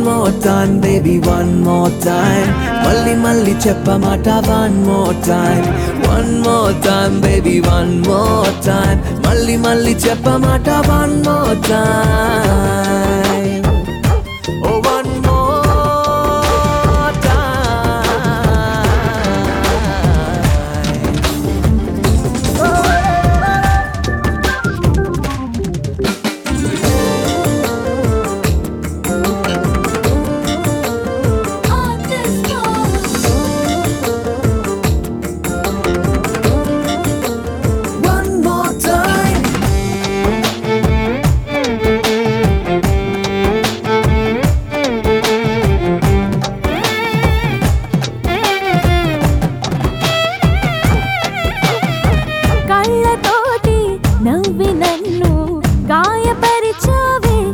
more time baby one more time మళ్ళీ మళ్ళీ చెప్పమాట one more time one more time baby one more time మళ్ళీ మళ్ళీ చెప్పమాట one more time oh one more time On this one more time కళ్ళతోటి నవ్వి నన్ను గాయపరిచావే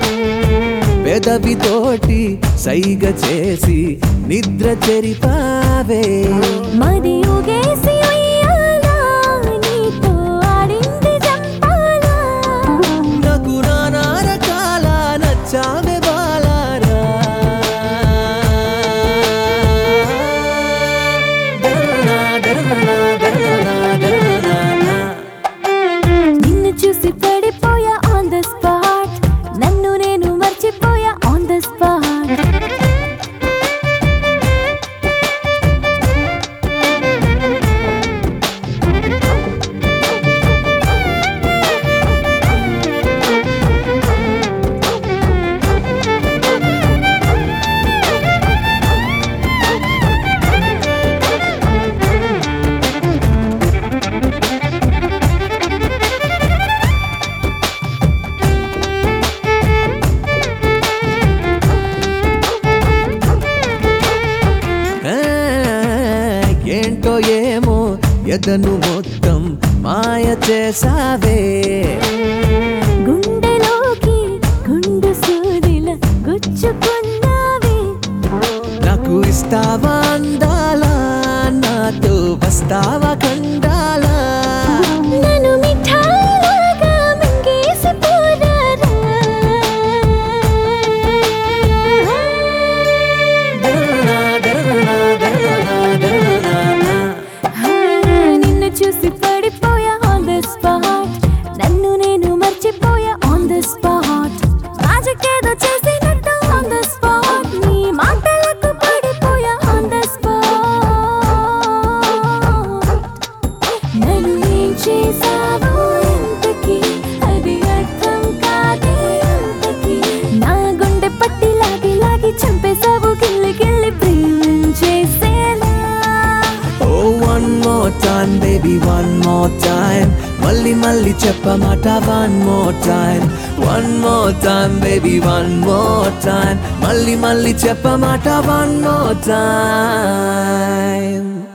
పెదవితోటి సైగ చేసి నిద్ర చెరిపావే మరి ఊగేసి ఉయ్యాలా, నీతో ఆడింది జంపాలా. నాకు నానా రకాల నచ్చావే బాలారా దరనా, దరనా, దరనా, దరనా. నిన్ను చూసి పడిపోయా ఆన్ ద స్పాట్ నన్ను నేను మర్చిపోయా ఆన్ ద స్పాట్ ఆ, ఏంటో ఏమో ఎదను మొత్తం మాయ చేసావే గుండెలోకి గుండు సూదిల గుచ్చుకున్నావే నాకు ఇస్తావా అందాలా నాతో వస్తావా కండాలా నన్ను మిఠాయిలాగా మింగేసి పోరారా దరనా, దరనా, దరనా, దరనా. నిన్ను చూసి పడిపోయా ఆన్ ద స్పాట్ నన్ను నేను మర్చిపోయా ఆన్ ద స్పాట్ మ్యాజిక్ ఏదో చేసినట్టు ఆన్ ద స్పాట్ నీ మాటలకు పడిపోయా ఆన్ ద స్పాట్ నన్ను ఏం చేసావో ఇంతకీ అది అర్థం కాదే అంతకీ నా గుండె పట్టి లాగి లాగి చంపేశావు గిల్లి గిల్లి ప్రేమించేసేలా oh one more time baby one more time మళ్ళీ మళ్ళీ చెప్పమాట one more time one more time baby one more time మళ్ళీ మళ్ళీ చెప్పమాట వన్ మోర్ టైమ్